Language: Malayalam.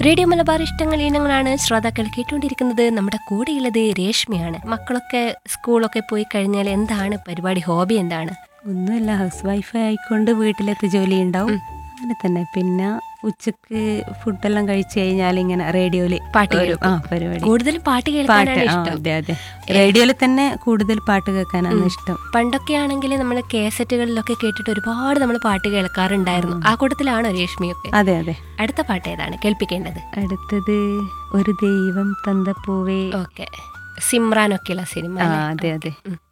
റേഡിയോ മലബാർ ഇഷ്ടങ്ങൾ ഇനങ്ങളാണ് ശ്രോതാക്കൾ കേട്ടുകൊണ്ടിരിക്കുന്നത് നമ്മുടെ കൂടെയുള്ളത് രേഷ്മയാണ് മക്കളൊക്കെ സ്കൂളൊക്കെ പോയി കഴിഞ്ഞാൽ എന്താണ് പരിപാടി ഹോബി എന്താണ് ഒന്നുമില്ല ഹൗസ് വൈഫ് ആയിക്കൊണ്ട് വീട്ടിലത്തെ ജോലി ഉണ്ടാവും അങ്ങനെ തന്നെ പിന്നെ ഉച്ചക്ക് ഫുഡെല്ലാം കഴിച്ചു കഴിഞ്ഞാൽ ഇങ്ങനെ റേഡിയോയില് പാട്ട് ഒരു- കേൾക്കും. ആ പരിപാടി കൂടുതലും പാട്ട് പാട്ട് കേൾക്കാനാണ് ആ, ഇഷ്ടം അതെ അതെ റേഡിയോയിൽ തന്നെ കൂടുതൽ പാട്ട് കേൾക്കാനാണ് ഇഷ്ടം പണ്ടൊക്കെ ആണെങ്കിൽ നമ്മൾ കേസറ്റുകളിലൊക്കെ കേട്ടിട്ട് ഒരുപാട് നമ്മൾ പാട്ട് കേൾക്കാറുണ്ടായിരുന്നു ആ കൂട്ടത്തിലാണോ രേഷ്മിയൊക്കെ അതെ അതെ അടുത്ത പാട്ട് ഏതാണ് കേൾപ്പിക്കേണ്ടത് അടുത്തത് ഒരു ദൈവം തന്ന പൂവേ ഓക്കെ സിമ്രാനൊക്കെയുള്ള സിനിമ ആ അല്ലേ? അതെ അതെ ഉം.